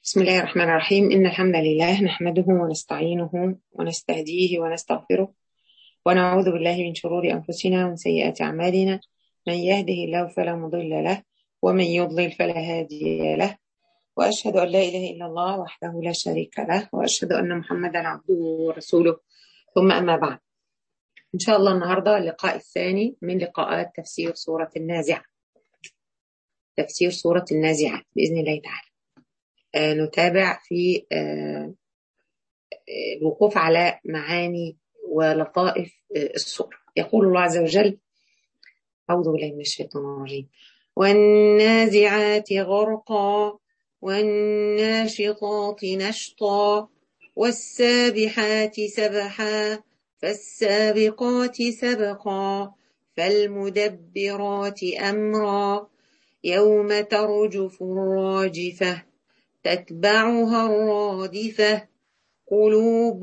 بسم الله الرحمن الرحيم إن الحمد لله نحمده ونستعينه ونستهديه ونستغفره ونعوذ بالله من شرور أنفسنا ومن سيئات أعمالنا من يهده الله فلا مضل له ومن يضلل فلا هادي له وأشهد أن لا إله إلا الله وحده لا شريك له وأشهد أن محمدا عبده ورسوله ثم أما بعد إن شاء الله النهاردة اللقاء الثاني من لقاءات تفسير سورة النازعة تفسير سورة النازعة بإذن الله تعالى آه نتابع في آه الوقوف على معاني ولطائف آه السورة يقول الله عز وجل أعوذ بالله من الشيطان الرجيم والنازعات غرقا والناشطات نشطا والسابحات سبحا فالسابقات سبقا فالمدبرات أمرا يوم ترجف الراجفة تتبعها الرادفة قلوب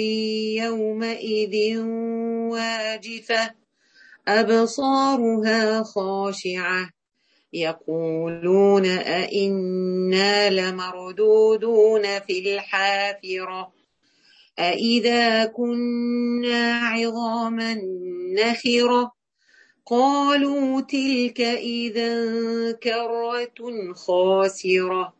يومئذ واجفة أبصارها خاشعة يقولون أئنا لمردودون في الحافرة أئذا كنا عظاما نخرة قالوا تلك إذا كرة خاسرة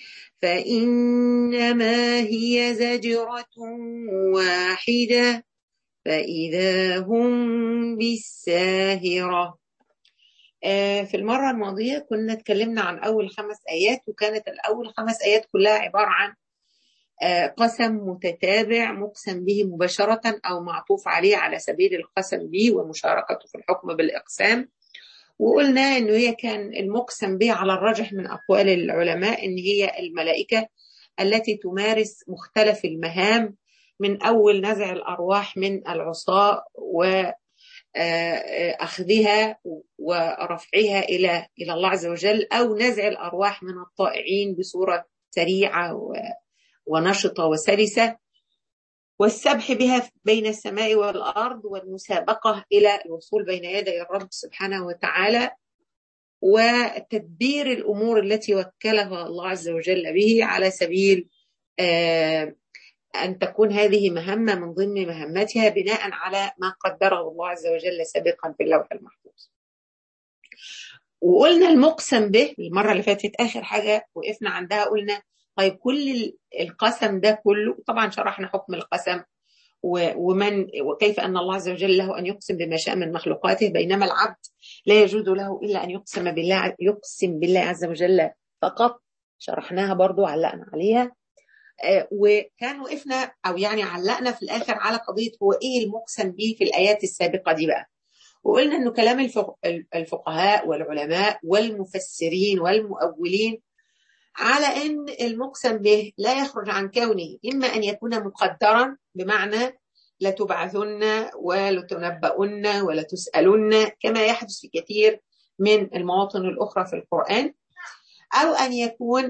فإنما هي زجرة واحدة فإذا هم بالساهرة في المرة الماضية كنا اتكلمنا عن أول خمس آيات وكانت الأول خمس آيات كلها عبارة عن قسم متتابع مقسم به مباشرة أو معطوف عليه على سبيل القسم به ومشاركته في الحكم بالإقسام وقلنا إنه هي كان المقسم به على الرجح من أقوال العلماء إن هي الملائكة التي تمارس مختلف المهام من أول نزع الأرواح من العصاة و أخذها ورفعها إلى إلى الله عز وجل أو نزع الأرواح من الطائعين بصورة سريعة ونشطة وسلسة والسبح بها بين السماء والأرض والمسابقة إلى الوصول بين يدي الرب سبحانه وتعالى وتدبير الأمور التي وكلها الله عز وجل به على سبيل أن تكون هذه مهمة من ضمن مهمتها بناء على ما قدره الله عز وجل سابقا في اللوح المحفوظ وقلنا المقسم به المرة اللي فاتت آخر حاجة وقفنا عندها قلنا طيب كل القسم ده كله طبعا شرحنا حكم القسم ومن وكيف ان الله عز وجل له ان يقسم بما شاء من مخلوقاته بينما العبد لا يجوز له الا ان يقسم بالله يقسم بالله عز وجل فقط شرحناها برضو علقنا عليها وكان وقفنا او يعني علقنا في الاخر على قضيه هو ايه المقسم به في الايات السابقه دي بقى وقلنا انه كلام الفقهاء والعلماء والمفسرين والمؤولين على ان المقسم به لا يخرج عن كونه اما ان يكون مقدرا بمعنى لتبعثن ولتنبؤن ولتسالن كما يحدث في كثير من المواطن الاخرى في القران او ان يكون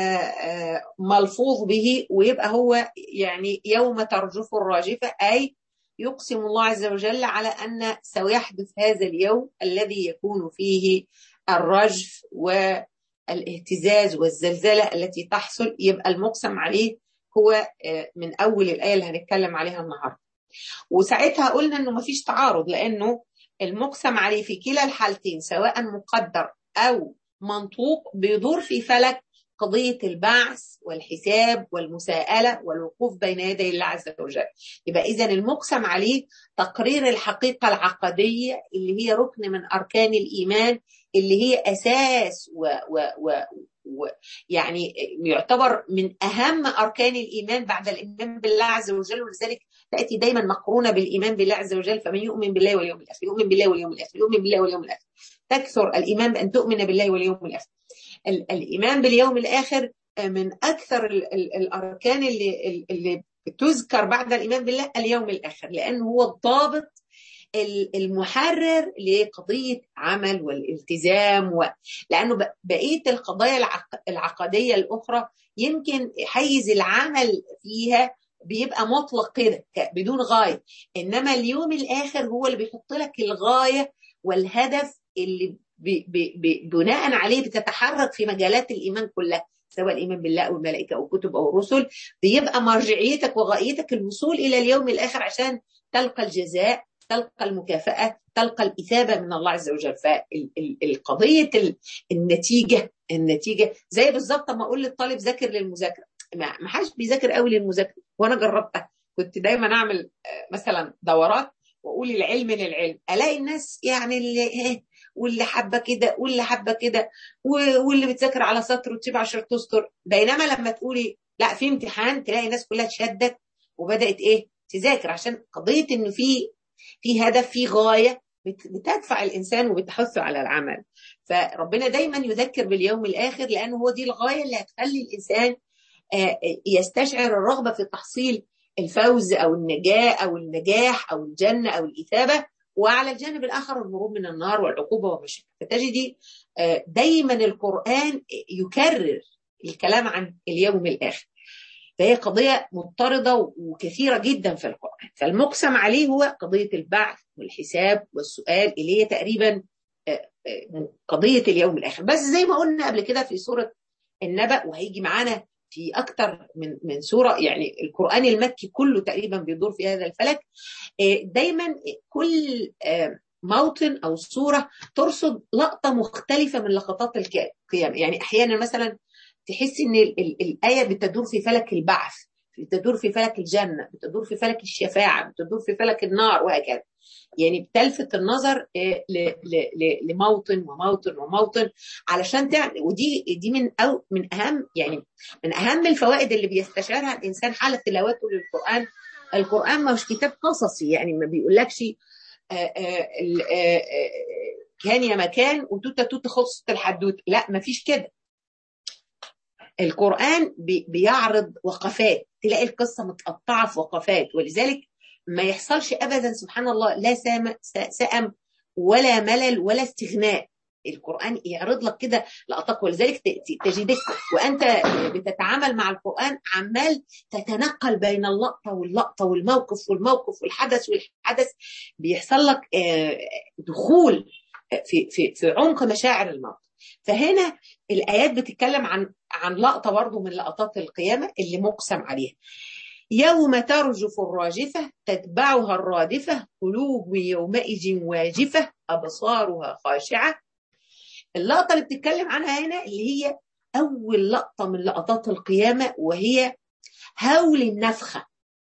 ملفوظ به ويبقى هو يعني يوم ترجف الراجفه اي يقسم الله عز وجل على ان سيحدث هذا اليوم الذي يكون فيه الرجف و الاهتزاز والزلزلة التي تحصل يبقى المقسم عليه هو من أول الآية اللي هنتكلم عليها النهاردة وساعتها قلنا أنه مفيش تعارض لأنه المقسم عليه في كلا الحالتين سواء مقدر أو منطوق بيدور في فلك قضية البعث والحساب والمساءلة والوقوف بين يدي الله عز وجل يبقى إذا المقسم عليه تقرير الحقيقة العقدية اللي هي ركن من أركان الإيمان اللي هي أساس و, و, و, و يعني يعتبر من أهم أركان الإيمان بعد الإيمان بالله عز وجل ولذلك تأتي دايما مقرونة بالإيمان بالله عز وجل فمن يؤمن بالله واليوم الآخر يؤمن بالله واليوم الآخر يؤمن بالله واليوم الآخر تكثر الإيمان بأن تؤمن بالله واليوم الآخر الإيمان باليوم الآخر من أكثر ال ال الأركان اللي, اللي تذكر بعد الإيمان بالله اليوم الآخر لأنه هو الضابط المحرر لقضية عمل والالتزام و... لأنه بقية القضايا العقدية الأخرى يمكن حيز العمل فيها بيبقى مطلق كده بدون غاية إنما اليوم الآخر هو اللي بيحط لك الغاية والهدف اللي ب... ب... ب... بناء عليه بتتحرك في مجالات الإيمان كلها سواء الايمان بالله او الملائكه او الكتب او الرسل بيبقى مرجعيتك وغايتك الوصول الى اليوم الاخر عشان تلقى الجزاء تلقى المكافاه تلقى الاثابه من الله عز وجل فالقضيه النتيجه النتيجه زي بالظبط ما اقول للطالب ذاكر للمذاكره ما حدش بيذاكر قوي للمذاكره وانا جربتها كنت دايما اعمل مثلا دورات واقول العلم للعلم الاقي الناس يعني اللي واللي حابه كده واللي حابه كده واللي بتذاكر على سطر وتسيب 10 تسطر بينما لما تقولي لا في امتحان تلاقي الناس كلها اتشدت وبدات ايه تذاكر عشان قضيه ان في في هدف في غايه بتدفع الانسان وبتحثه على العمل فربنا دايما يذكر باليوم الاخر لانه هو دي الغايه اللي هتخلي الانسان يستشعر الرغبه في تحصيل الفوز او النجاه او النجاح او الجنه او الاثابه وعلى الجانب الاخر الهروب من النار والعقوبه والمشاكل فتجدي دايما القران يكرر الكلام عن اليوم الاخر فهي قضيه مضطرده وكثيره جدا في القران فالمقسم عليه هو قضيه البعث والحساب والسؤال اللي هي تقريبا قضيه اليوم الاخر بس زي ما قلنا قبل كده في سوره النبأ وهيجي معانا في اكثر من من سوره يعني القران المكي كله تقريبا بيدور في هذا الفلك دايما كل موطن او سوره ترصد لقطه مختلفه من لقطات القيامه يعني احيانا مثلا تحس ان الايه بتدور في فلك البعث بتدور في فلك الجنه بتدور في فلك الشفاعه بتدور في فلك النار وهكذا يعني بتلفت النظر لموطن وموطن وموطن علشان تعمل ودي دي من أو من اهم يعني من اهم الفوائد اللي بيستشعرها الانسان حال تلاوته للقران القران مش كتاب قصصي يعني ما بيقولكش كان يا مكان وتوته توته خلصت الحدوته لا ما فيش كده القرآن بيعرض وقفات تلاقي القصة متقطعة في وقفات ولذلك ما يحصلش أبدا سبحان الله لا سام سأم ولا ملل ولا استغناء القرآن يعرض لك كده لقطات ولذلك تجدك وأنت بتتعامل مع القرآن عمال تتنقل بين اللقطة واللقطة والموقف والموقف والحدث والحدث بيحصل لك دخول في في في عمق مشاعر الموقف فهنا الايات بتتكلم عن عن لقطه برضه من لقطات القيامه اللي مقسم عليها يوم ترجف الراجفه تتبعها الرادفه قلوب يومئذ واجفه ابصارها خاشعه اللقطه اللي بتتكلم عنها هنا اللي هي اول لقطه من لقطات القيامه وهي هول النفخه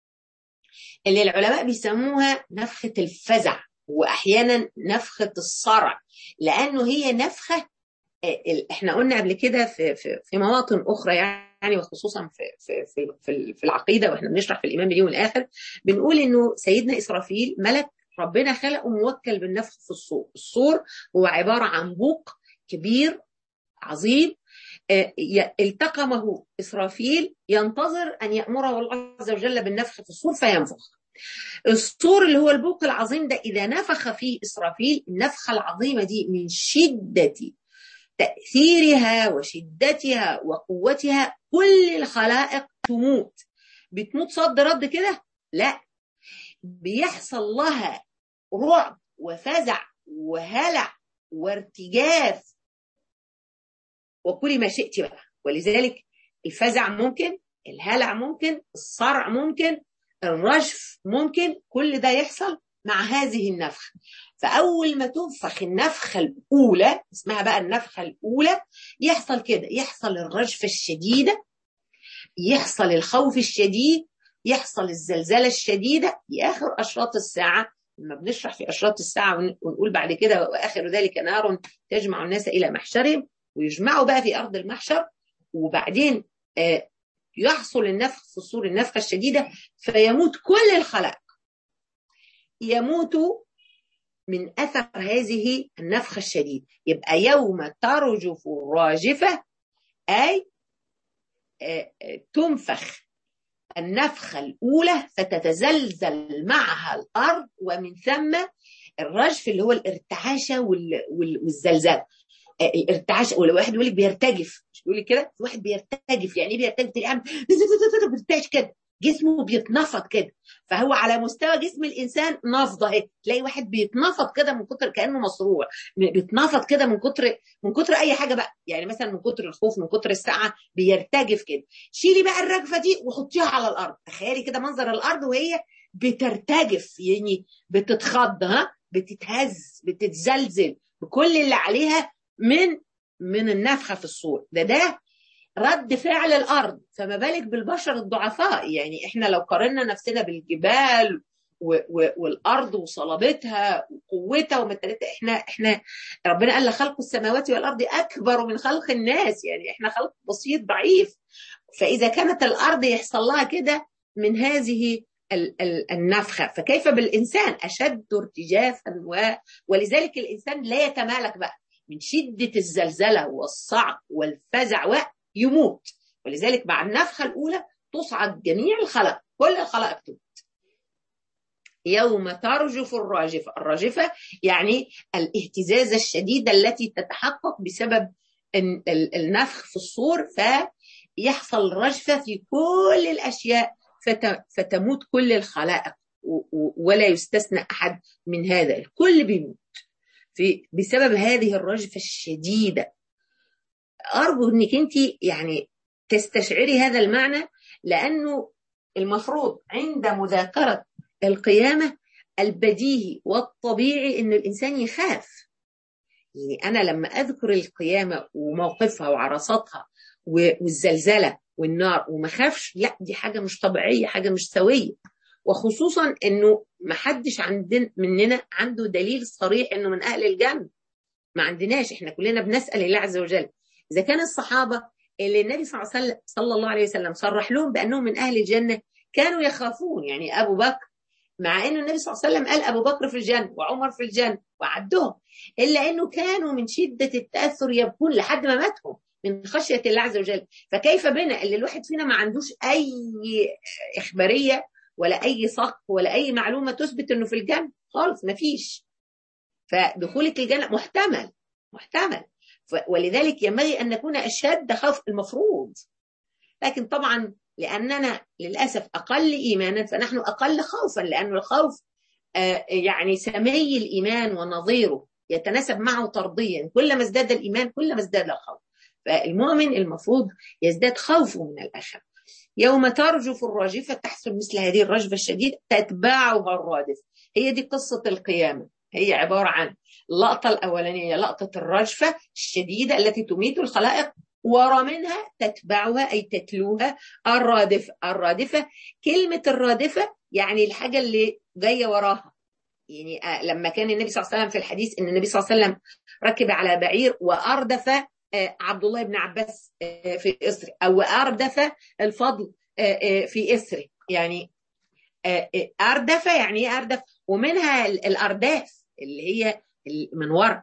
اللي العلماء بيسموها نفخه الفزع واحيانا نفخه الصرع لانه هي نفخه احنا قلنا قبل كده في في في مواطن اخرى يعني وخصوصا في في في في العقيده واحنا بنشرح في الايمان باليوم الاخر بنقول انه سيدنا اسرافيل ملك ربنا خلقه موكل بالنفخ في الصور، الصور هو عباره عن بوق كبير عظيم التقمه اسرافيل ينتظر ان يامره الله عز وجل بالنفخ في الصور فينفخ. الصور اللي هو البوق العظيم ده اذا نفخ فيه اسرافيل النفخه العظيمه دي من شده تأثيرها وشدتها وقوتها كل الخلائق تموت بتموت صد رد كده لا بيحصل لها رعب وفزع وهلع وارتجاف وكل ما شئت بقى ولذلك الفزع ممكن الهلع ممكن الصرع ممكن الرجف ممكن كل ده يحصل مع هذه النفخه فاول ما تنفخ النفخه الاولى اسمها بقى النفخه الاولى يحصل كده يحصل الرجفه الشديده يحصل الخوف الشديد يحصل الزلزله الشديده في اخر اشراط الساعه لما بنشرح في اشراط الساعه ونقول بعد كده واخر ذلك نار تجمع الناس الى محشرهم ويجمعوا بقى في ارض المحشر وبعدين يحصل النفخ في الصور النفخه الشديده فيموت كل الخلائق يموت من اثر هذه النفخه الشديده يبقى يوم ترجف الراجفه اي تنفخ النفخه الاولى فتتزلزل معها الارض ومن ثم الرجف اللي هو الارتعاشه والزلزال الارتعاش ولا واحد يقول لك بيرتجف مش بيقول لك كده واحد بيرتجف يعني ايه بيرتجف تلاقيه بيرتعش كده جسمه بيتنفض كده فهو على مستوى جسم الانسان نفضه اهي تلاقي واحد بيتنفض كده من كتر كانه مصروع بيتنفض كده من كتر من كتر اي حاجه بقى يعني مثلا من كتر الخوف من كتر الساعه بيرتجف كده شيلي بقى الرجفه دي وحطيها على الارض تخيلي كده منظر الارض وهي بترتجف يعني بتتخض ها بتتهز بتتزلزل بكل اللي عليها من من النفخه في الصور ده ده رد فعل الارض فما بالك بالبشر الضعفاء يعني احنا لو قارنا نفسنا بالجبال و و والارض وصلابتها وقوتها ومتانتها احنا احنا ربنا قال خلق السماوات والارض اكبر من خلق الناس يعني احنا خلق بسيط ضعيف فاذا كانت الارض يحصل لها كده من هذه النفخه فكيف بالانسان اشد ارتجافا و... ولذلك الانسان لا يتمالك بقى من شده الزلزله والصعق والفزع ويموت ولذلك مع النفخه الاولى تصعد جميع الخلق كل الخلائق تموت يوم ترجف الراجفه الراجفه يعني الاهتزازه الشديده التي تتحقق بسبب النفخ في الصور فيحصل رجفه في كل الاشياء فتموت كل الخلائق ولا يستثنى احد من هذا الكل بيموت في بسبب هذه الرجفه الشديده ارجو انك انت يعني تستشعري هذا المعنى لانه المفروض عند مذاكره القيامه البديهي والطبيعي ان الانسان يخاف يعني انا لما اذكر القيامه وموقفها وعرصاتها والزلزله والنار وما خافش لا دي حاجه مش طبيعيه حاجه مش سويه وخصوصا انه ما حدش عندنا مننا عنده دليل صريح انه من اهل الجنه ما عندناش احنا كلنا بنسال الله عز وجل اذا كان الصحابه اللي النبي صلى الله عليه وسلم صلى الله عليه وسلم صرح لهم بانهم من اهل الجنه كانوا يخافون يعني ابو بكر مع انه النبي صلى الله عليه وسلم قال ابو بكر في الجنه وعمر في الجنه وعدهم الا انه كانوا من شده التاثر يبكون لحد ما ماتهم من خشيه الله عز وجل فكيف بنا اللي الواحد فينا ما عندوش اي اخباريه ولا اي صق ولا اي معلومه تثبت انه في الجنه خالص ما فيش فدخولك الجنه محتمل محتمل ولذلك ينبغي ان نكون اشد خوف المفروض لكن طبعا لاننا للاسف اقل ايمانا فنحن اقل خوفا لان الخوف يعني سمي الايمان ونظيره يتناسب معه طرديا كلما ازداد الايمان كلما ازداد الخوف فالمؤمن المفروض يزداد خوفه من الاخره يوم ترجف الراجفه تحصل مثل هذه الرجفه الشديده تتبعها الرادف هي دي قصه القيامه هي عباره عن اللقطه الاولانيه لقطه الرجفه الشديده التي تميت الخلائق ورا منها تتبعها اي تتلوها الرادفه الرادفه كلمه الرادفه يعني الحاجه اللي جايه وراها يعني لما كان النبي صلى الله عليه وسلم في الحديث ان النبي صلى الله عليه وسلم ركب على بعير واردف عبد الله بن عباس في إسر أو أردف الفضل في إسر يعني أردف يعني إيه أردف ومنها الأرداف اللي هي من ورا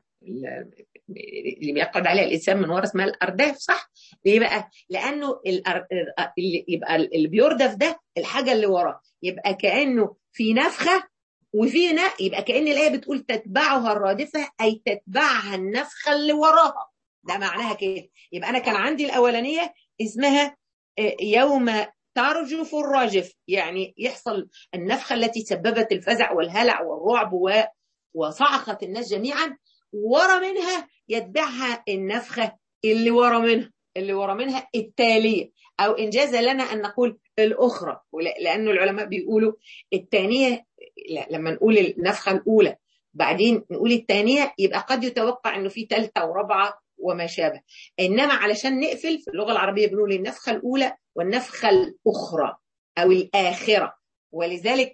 اللي بيقعد عليها الانسان من ورا اسمها الارداف صح؟ ليه بقى؟ لانه الأر... اللي يبقى اللي بيردف ده الحاجه اللي وراه يبقى كانه في نفخه وفي نا يبقى كان الايه بتقول تتبعها الرادفه اي تتبعها النفخه اللي وراها ده معناها كده يبقى انا كان عندي الاولانيه اسمها يوم ترجف الراجف يعني يحصل النفخه التي سببت الفزع والهلع والرعب و... وصعقت الناس جميعا ورا منها يتبعها النفخه اللي ورا منها اللي ورا منها التاليه او انجاز لنا ان نقول الاخرى لانه العلماء بيقولوا الثانيه لما نقول النفخه الاولى بعدين نقول الثانيه يبقى قد يتوقع انه في ثالثه ورابعه وما شابه انما علشان نقفل في اللغه العربيه بنقول النفخه الاولى والنفخه الاخرى او الاخره ولذلك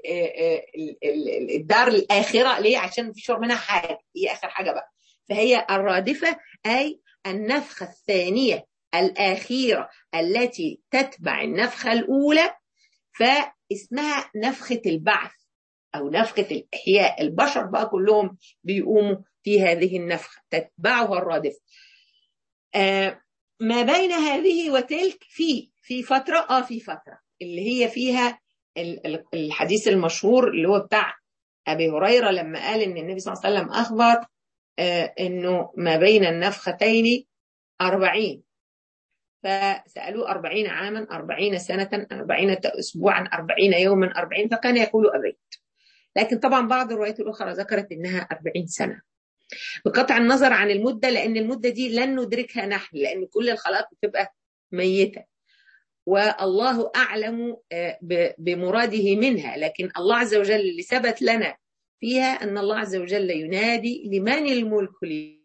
الدار الاخره ليه عشان مفيش منها حاجه هي اخر حاجه بقى فهي الرادفه اي النفخه الثانيه الاخيره التي تتبع النفخه الاولى فاسمها نفخه البعث او نفخه الاحياء البشر بقى كلهم بيقوموا في هذه النفخه تتبعها الرادفه آه ما بين هذه وتلك في في فتره اه في فتره اللي هي فيها الحديث المشهور اللي هو بتاع ابي هريره لما قال ان النبي صلى الله عليه وسلم اخبر آه انه ما بين النفختين أربعين فسألوه أربعين عاما أربعين سنة أربعين أسبوعا أربعين يوما أربعين فكان يقول أبيت لكن طبعا بعض الروايات الأخرى ذكرت أنها أربعين سنة بقطع النظر عن المدة لأن المدة دي لن ندركها نحن لأن كل الخلائق بتبقى ميتة والله أعلم بمراده منها لكن الله عز وجل اللي ثبت لنا فيها أن الله عز وجل ينادي لمن الملك لي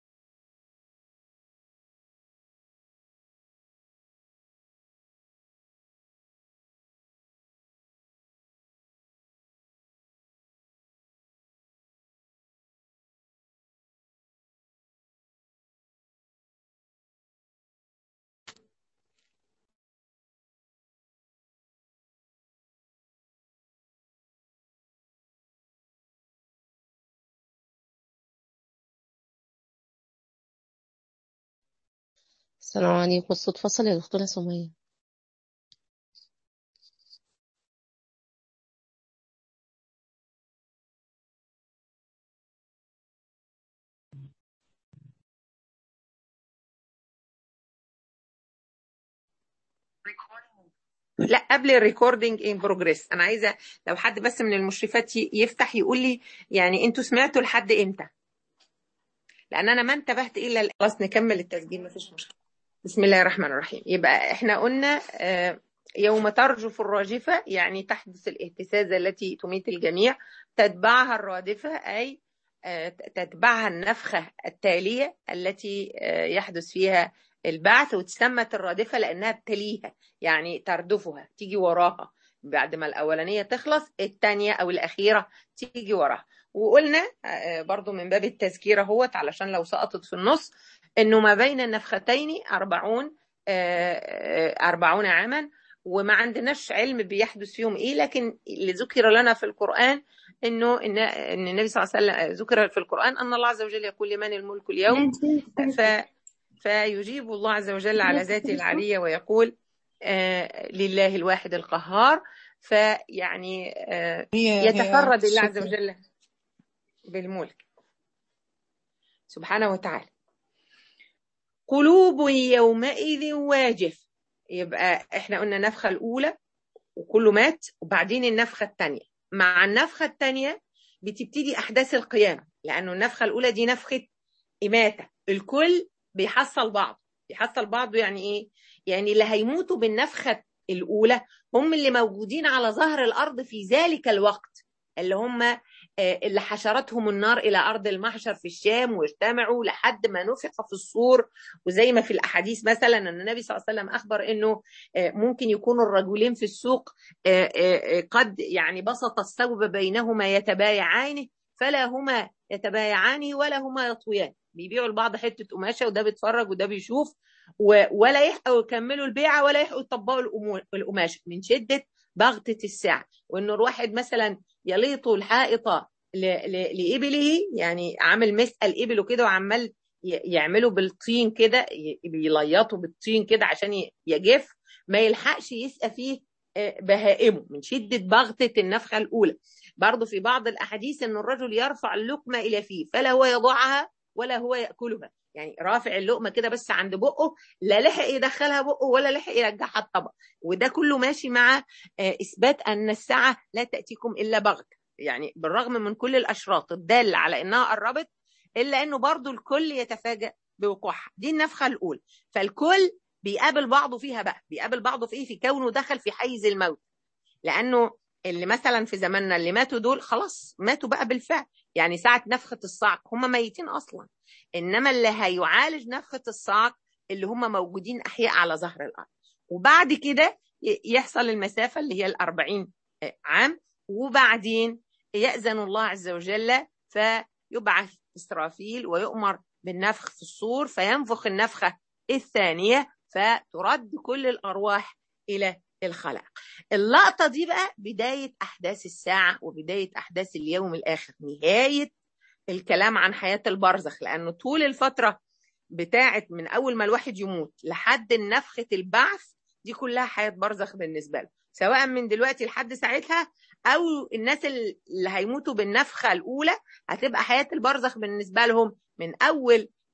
السلام عليكم الصوت فصل يا دكتورة سمية لا قبل الريكوردينج ان بروجريس انا عايزه لو حد بس من المشرفات يفتح يقول لي يعني انتوا سمعتوا لحد امتى لان انا ما انتبهت الا خلاص نكمل التسجيل مفيش مشكله بسم الله الرحمن الرحيم يبقى احنا قلنا يوم ترجف الراجفة يعني تحدث الاهتزازة التي تميت الجميع تتبعها الرادفة أي تتبعها النفخة التالية التي يحدث فيها البعث وتسمت الرادفة لأنها بتليها يعني تردفها تيجي وراها بعد ما الأولانية تخلص الثانية أو الأخيرة تيجي وراها وقلنا برضو من باب التذكير اهوت علشان لو سقطت في النص انه ما بين النفختين أربعون أربعون عاما وما عندناش علم بيحدث فيهم ايه لكن اللي ذكر لنا في القرآن انه ان ان النبي صلى الله عليه وسلم ذكر في القرآن ان الله عز وجل يقول لمن الملك اليوم ف فيجيب الله عز وجل على ذاته العلية ويقول آه لله الواحد القهار فيعني آه يتفرد الله عز وجل بالملك سبحانه وتعالى قلوب يومئذ واجف يبقى احنا قلنا النفخة الأولى وكله مات وبعدين النفخة الثانية مع النفخة الثانية بتبتدي أحداث القيامة لأنه النفخة الأولى دي نفخة إماتة الكل بيحصل بعض بيحصل بعضه يعني إيه؟ يعني اللي هيموتوا بالنفخة الأولى هم اللي موجودين على ظهر الأرض في ذلك الوقت اللي هم اللي حشرتهم النار إلى أرض المحشر في الشام واجتمعوا لحد ما نفخ في الصور وزي ما في الأحاديث مثلا أن النبي صلى الله عليه وسلم أخبر أنه ممكن يكون الرجلين في السوق قد يعني بسط الثوب بينهما يتبايعانه فلا هما يتبايعانه ولا هما يطويان بيبيعوا البعض حتة قماشة وده بيتفرج وده بيشوف ولا يحقوا يكملوا البيعة ولا يحقوا يطبقوا القماشة من شدة بغتة الساعة وإنه الواحد مثلا يليط الحائط لإبله يعني عامل مسأل إبله كده وعمال يعملوا بالطين كده بيليطوا بالطين كده عشان يجف ما يلحقش يسقى فيه بهائمه من شدة بغتة النفخة الأولى برضه في بعض الأحاديث أن الرجل يرفع اللقمة إلى فيه فلا هو يضعها ولا هو يأكلها يعني رافع اللقمة كده بس عند بقه لا لحق يدخلها بقه ولا لحق يرجعها الطبق وده كله ماشي مع إثبات أن الساعة لا تأتيكم إلا بغتة يعني بالرغم من كل الأشراط الدالة على أنها قربت إلا أنه برضو الكل يتفاجأ بوقوعها دي النفخة الأولى فالكل بيقابل بعضه فيها بقى بيقابل بعضه في إيه في كونه دخل في حيز الموت لأنه اللي مثلا في زماننا اللي ماتوا دول خلاص ماتوا بقى بالفعل يعني ساعة نفخة الصعق هم ميتين أصلا إنما اللي هيعالج نفخة الصعق اللي هم موجودين أحياء على ظهر الأرض وبعد كده يحصل المسافة اللي هي الأربعين عام وبعدين يأذن الله عز وجل فيبعث إسرافيل ويؤمر بالنفخ في الصور فينفخ النفخة الثانية فترد كل الأرواح إلى الخلق اللقطة دي بقى بداية أحداث الساعة وبداية أحداث اليوم الآخر نهاية الكلام عن حياة البرزخ لأنه طول الفترة بتاعت من أول ما الواحد يموت لحد نفخة البعث دي كلها حياة برزخ بالنسبة له سواء من دلوقتي لحد ساعتها أو الناس اللي هيموتوا بالنفخة الأولى هتبقى حياة البرزخ بالنسبة لهم من أول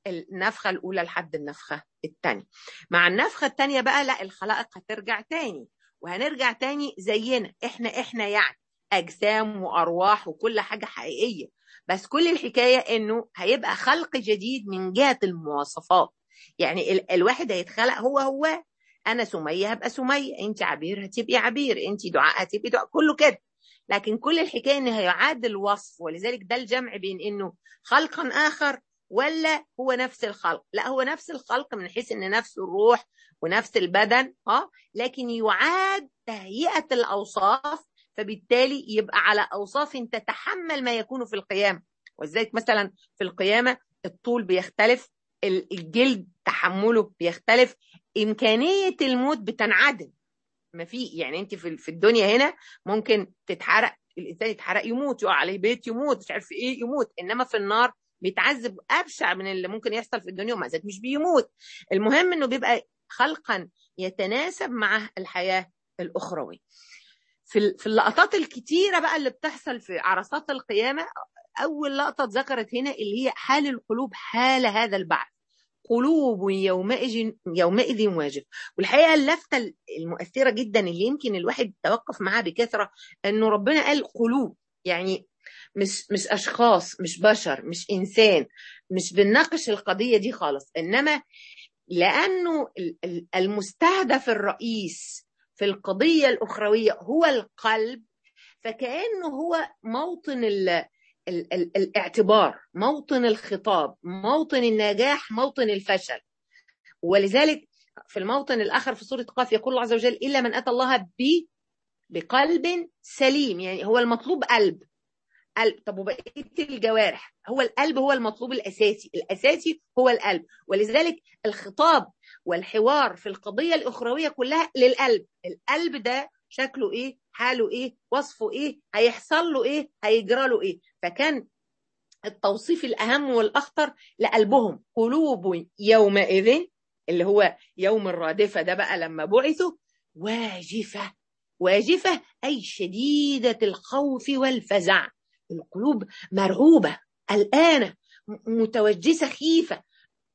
النفخة الأولى لحد النفخة الثانية مع النفخة الثانية بقى لا الخلائق هترجع تاني وهنرجع تاني زينا احنا احنا يعني أجسام وأرواح وكل حاجة حقيقية بس كل الحكاية إنه هيبقى خلق جديد من جهة المواصفات يعني ال الواحد هيتخلق هو هو أنا سمية هبقى سمية أنت عبير هتبقي عبير أنت دعاء هتبقي دعاء كله كده لكن كل الحكاية إنه هيعاد الوصف ولذلك ده الجمع بين إنه خلقا آخر ولا هو نفس الخلق لا هو نفس الخلق من حيث ان نفس الروح ونفس البدن اه لكن يعاد تهيئه الاوصاف فبالتالي يبقى على اوصاف تتحمل ما يكون في القيامه ولذلك مثلا في القيامه الطول بيختلف الجلد تحمله بيختلف امكانيه الموت بتنعدم ما في يعني انت في في الدنيا هنا ممكن تتحرق الانسان يتحرق يموت يقع عليه بيت يموت مش عارف ايه يموت انما في النار بيتعذب ابشع من اللي ممكن يحصل في الدنيا ومع ذلك مش بيموت المهم انه بيبقى خلقا يتناسب مع الحياه الاخرويه في في اللقطات الكتيره بقى اللي بتحصل في عرصات القيامه اول لقطه اتذكرت هنا اللي هي حال القلوب حال هذا البعث قلوب يومئذ يومئذ واجف والحقيقه اللفته المؤثره جدا اللي يمكن الواحد يتوقف معاها بكثره انه ربنا قال قلوب يعني مش مش اشخاص مش بشر مش انسان مش بنناقش القضيه دي خالص انما لانه المستهدف الرئيس في القضيه الاخرويه هو القلب فكانه هو موطن ال ال ال الاعتبار موطن الخطاب موطن النجاح موطن الفشل ولذلك في الموطن الاخر في سوره قاف يقول الله عز وجل الا من اتى الله ب بقلب سليم يعني هو المطلوب قلب قلب طب وبقيه الجوارح هو القلب هو المطلوب الاساسي الاساسي هو القلب ولذلك الخطاب والحوار في القضيه الاخرويه كلها للقلب القلب ده شكله ايه حاله ايه وصفه ايه هيحصل له ايه هيجرى له ايه فكان التوصيف الاهم والاخطر لقلبهم قلوب يومئذ اللي هو يوم الرادفه ده بقى لما بعثوا واجفه واجفه اي شديده الخوف والفزع القلوب مرعوبه قلقانه متوجسه خيفه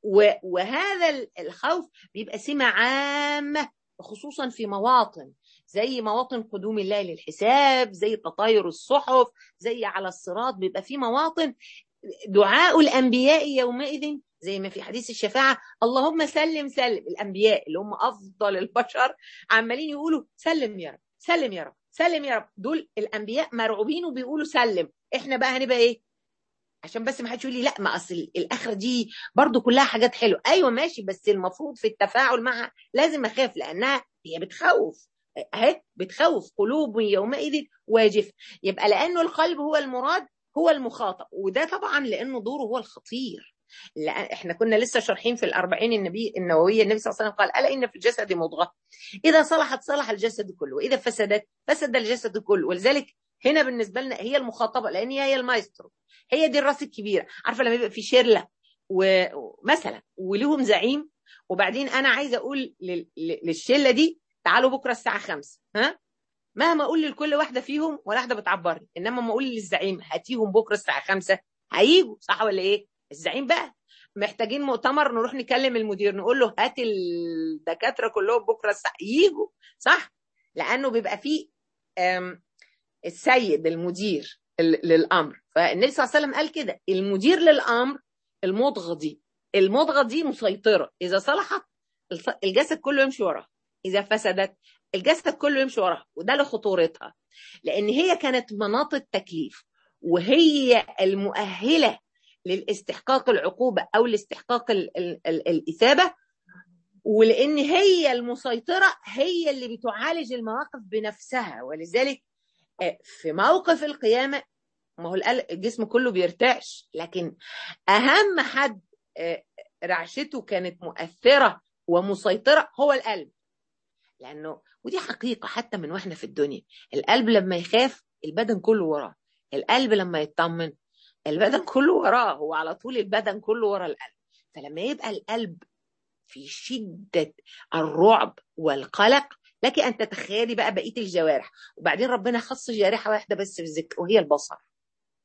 وهذا الخوف بيبقى سمه عامه خصوصا في مواطن زي مواطن قدوم الله للحساب زي تطاير الصحف زي على الصراط بيبقى في مواطن دعاء الانبياء يومئذ زي ما في حديث الشفاعه اللهم سلم سلم الانبياء اللي هم افضل البشر عمالين يقولوا سلم يا رب سلم يا رب سلم يا رب دول الانبياء مرعوبين وبيقولوا سلم احنا بقى هنبقى ايه عشان بس ما حدش يقول لي لا ما اصل الاخره دي برضو كلها حاجات حلوه ايوه ماشي بس المفروض في التفاعل معها لازم اخاف لانها هي بتخوف اهي بتخوف قلوب يومئذ واجفه يبقى لانه القلب هو المراد هو المخاطب وده طبعا لانه دوره هو الخطير لا احنا كنا لسه شارحين في الأربعين النبي النوويه النبي صلى الله عليه وسلم قال الا ان في الجسد مضغه اذا صلحت صلح الجسد كله واذا فسدت فسد الجسد كله ولذلك هنا بالنسبه لنا هي المخاطبه لان هي هي المايسترو هي دي الراس الكبيره عارفه لما يبقى في شله ومثلا ولهم زعيم وبعدين انا عايزه اقول للشله دي تعالوا بكره الساعه 5 ها مهما اقول لكل واحده فيهم ولا واحده بتعبرني انما ما اقول للزعيم هاتيهم بكره الساعه 5 هيجوا صح ولا ايه الزعيم بقى محتاجين مؤتمر نروح نكلم المدير نقول له هات الدكاتره كلهم بكره الساعه يجوا صح لانه بيبقى فيه السيد المدير للامر فالنبي صلى الله عليه وسلم قال كده المدير للامر المضغه دي المضغه دي مسيطره اذا صلحت الجسد كله يمشي وراها اذا فسدت الجسد كله يمشي وراها وده لخطورتها لان هي كانت مناط التكليف وهي المؤهله للاستحقاق العقوبه او لاستحقاق ال ال ال الاثابه ولان هي المسيطره هي اللي بتعالج المواقف بنفسها ولذلك في موقف القيامه ما هو الجسم كله بيرتعش لكن اهم حد رعشته كانت مؤثره ومسيطره هو القلب لانه ودي حقيقه حتى من واحنا في الدنيا القلب لما يخاف البدن كله وراه القلب لما يطمن البدن كله وراه هو على طول البدن كله ورا القلب فلما يبقى القلب في شدة الرعب والقلق لك أن تتخيلي بقى بقية الجوارح وبعدين ربنا خص جارحة واحدة بس في الذكر وهي البصر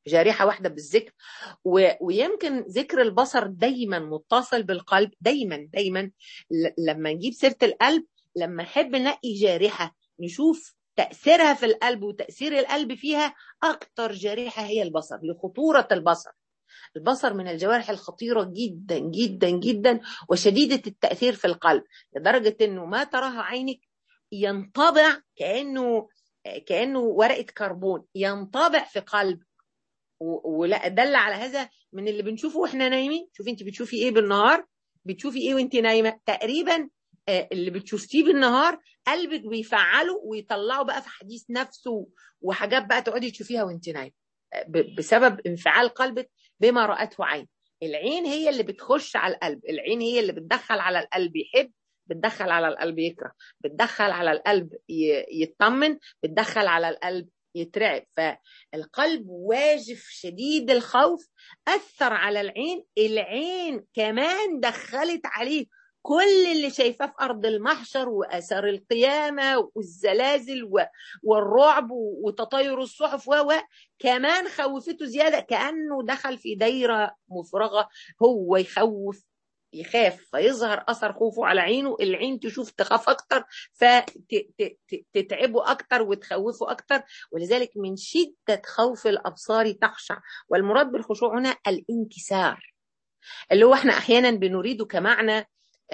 جارحة واحدة بالذكر و... ويمكن ذكر البصر دايما متصل بالقلب دايما دايما ل... لما نجيب سيرة القلب لما نحب نلاقي جارحة نشوف تأثيرها في القلب وتأثير القلب فيها أكتر جارحة هي البصر لخطورة البصر البصر من الجوارح الخطيرة جدا جدا جدا وشديدة التأثير في القلب لدرجة أنه ما تراها عينك ينطبع كأنه كأنه ورقة كربون ينطبع في قلب ولا دل على هذا من اللي بنشوفه واحنا نايمين شوفي انت بتشوفي ايه بالنهار بتشوفي ايه وانت نايمه تقريبا اللي بتشوفتيه بالنهار قلبك بيفعله ويطلعه بقى في حديث نفسه وحاجات بقى تقعدي تشوفيها وانت نايمه بسبب انفعال قلبك بما رأته عين العين هي اللي بتخش على القلب العين هي اللي بتدخل على القلب يحب بتدخل على القلب يكره بتدخل على القلب يطمن بتدخل على القلب يترعب فالقلب واجف شديد الخوف أثر على العين العين كمان دخلت عليه كل اللي شايفاه في أرض المحشر وأثر القيامة والزلازل والرعب وتطاير الصحف و كمان خوفته زيادة كأنه دخل في دايرة مفرغة هو يخوف يخاف فيظهر اثر خوفه على عينه العين تشوف تخاف اكتر فتتعبه اكتر وتخوفه اكتر ولذلك من شده خوف الابصار تخشع والمراد بالخشوع هنا الانكسار اللي هو احنا احيانا بنريده كمعنى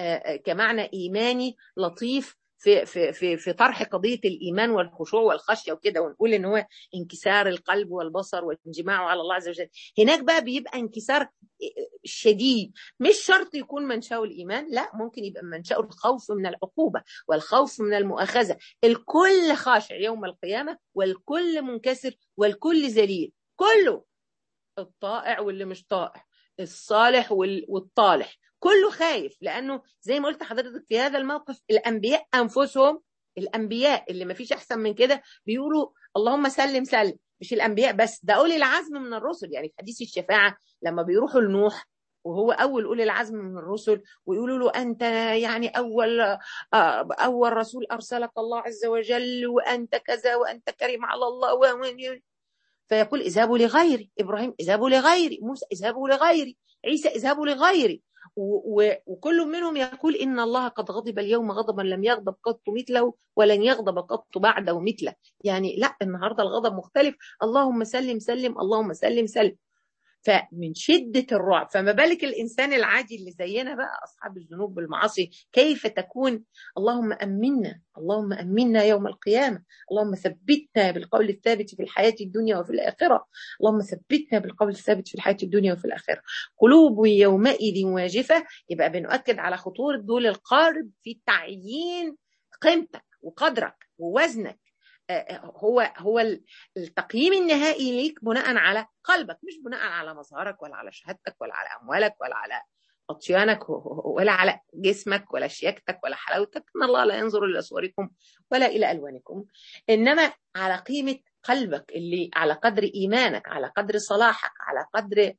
كمعنى ايماني لطيف في في في في طرح قضيه الايمان والخشوع والخشيه وكده ونقول ان هو انكسار القلب والبصر وانجماعه على الله عز وجل هناك بقى بيبقى انكسار شديد مش شرط يكون منشأه الايمان لا ممكن يبقى منشأه الخوف من العقوبه والخوف من المؤاخذه الكل خاشع يوم القيامه والكل منكسر والكل ذليل كله الطائع واللي مش طائع الصالح والطالح كله خايف لانه زي ما قلت حضرتك في هذا الموقف الانبياء انفسهم الانبياء اللي ما فيش احسن من كده بيقولوا اللهم سلم سلم مش الانبياء بس ده اولي العزم من الرسل يعني في حديث الشفاعه لما بيروحوا لنوح وهو اول اولي العزم من الرسل ويقولوا له انت يعني اول اول رسول ارسلك الله عز وجل وانت كذا وانت كريم على الله و فيقول اذهبوا لغيري ابراهيم اذهبوا لغيري موسى اذهبوا لغيري عيسى اذهبوا لغيري وكل منهم يقول إن الله قد غضب اليوم غضبا لم يغضب قط مثله ولن يغضب قط بعده مثله يعني لا النهاردة الغضب مختلف اللهم سلم سلم اللهم سلم سلم فمن شدة الرعب فما بالك الإنسان العادي اللي زينا بقى أصحاب الذنوب والمعاصي كيف تكون اللهم أمنا اللهم أمنا يوم القيامة اللهم ثبتنا بالقول الثابت في الحياة الدنيا وفي الآخرة اللهم ثبتنا بالقول الثابت في الحياة الدنيا وفي الآخرة قلوب يومئذ واجفة يبقى بنؤكد على خطورة دول القارب في تعيين قيمتك وقدرك ووزنك هو هو التقييم النهائي ليك بناء على قلبك مش بناء على مظهرك ولا على شهادتك ولا على اموالك ولا على اطيانك ولا على جسمك ولا شياكتك ولا حلاوتك ان الله لا ينظر الى صوركم ولا الى الوانكم انما على قيمه قلبك اللي على قدر ايمانك على قدر صلاحك على قدر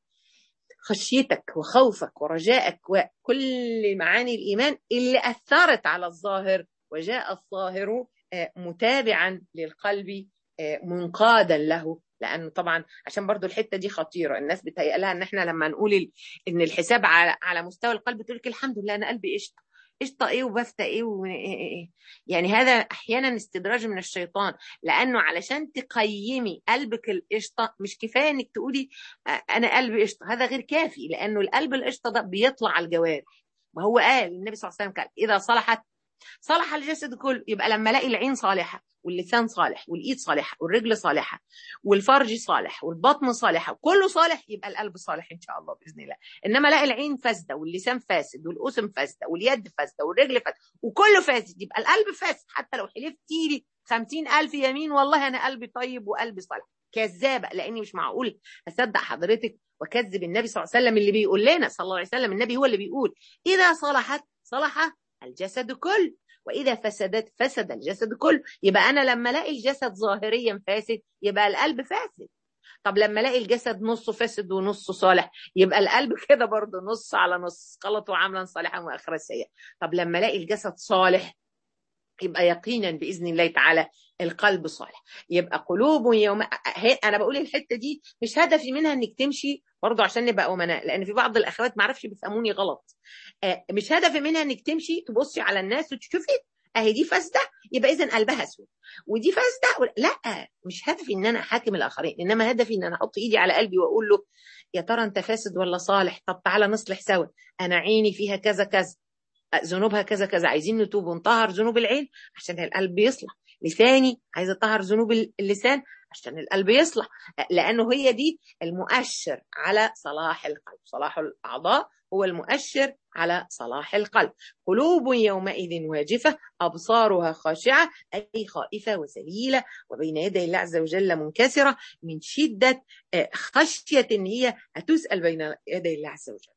خشيتك وخوفك ورجائك وكل معاني الايمان اللي اثرت على الظاهر وجاء الظاهر متابعا للقلب منقادا له لانه طبعا عشان برضو الحته دي خطيره الناس بتهيأ لها ان احنا لما نقول ان الحساب على على مستوى القلب تقول لك الحمد لله انا قلبي قشطه قشطه ايه وبفتة ايه و... يعني هذا احيانا استدراج من الشيطان لانه علشان تقيمي قلبك القشطه مش كفايه انك تقولي انا قلبي قشطه هذا غير كافي لانه القلب القشطه ده بيطلع على الجوارح ما هو قال النبي صلى الله عليه وسلم قال اذا صلحت صلح الجسد كله يبقى لما الاقي العين صالحه واللسان صالح والايد صالحه والرجل صالحه والفرج صالح والبطن صالحه وكله صالح يبقى القلب صالح ان شاء الله باذن الله انما الاقي العين فاسده واللسان فاسد والاذن فاسده واليد فاسده والرجل فاسده وكله فاسد يبقى القلب فاسد حتى لو حلفتي لي خمسين ألف يمين والله أنا قلبي طيب وقلبي صالح كذابة لأني مش معقول أصدق حضرتك وكذب النبي صلى الله عليه وسلم اللي بيقول لنا صلى الله عليه وسلم النبي هو اللي بيقول إذا صلحت صلح الجسد كله واذا فسدت فسد الجسد كله يبقى انا لما الاقي الجسد ظاهريا فاسد يبقى القلب فاسد طب لما الاقي الجسد نصه فاسد ونصه صالح يبقى القلب كده برضه نص على نص خلطوا عملا صالحا واخرا سيئا طب لما الاقي الجسد صالح يبقى يقينا باذن الله تعالى القلب صالح يبقى قلوب يوم انا بقول الحته دي مش هدفي منها انك تمشي برضه عشان نبقى امناء لان في بعض الاخوات ما اعرفش بيفهموني غلط مش هدفي منها انك تمشي تبصي على الناس وتشوفي اهي دي فاسده يبقى اذا قلبها اسود ودي فاسده لا مش هدفي ان انا احاكم الاخرين انما هدفي ان انا احط ايدي على قلبي واقول له يا ترى انت فاسد ولا صالح طب تعالى نصلح سوا انا عيني فيها كذا كذا ذنوبها كذا كذا عايزين نتوب ونطهر ذنوب العين عشان القلب يصلح لساني عايزه اطهر ذنوب اللسان عشان القلب يصلح لانه هي دي المؤشر على صلاح القلب صلاح الاعضاء هو المؤشر على صلاح القلب قلوب يومئذ واجفة أبصارها خاشعة أي خائفة وسليلة وبين يدي الله عز وجل منكسرة من شدة خشية إن هي هتسأل بين يدي الله عز وجل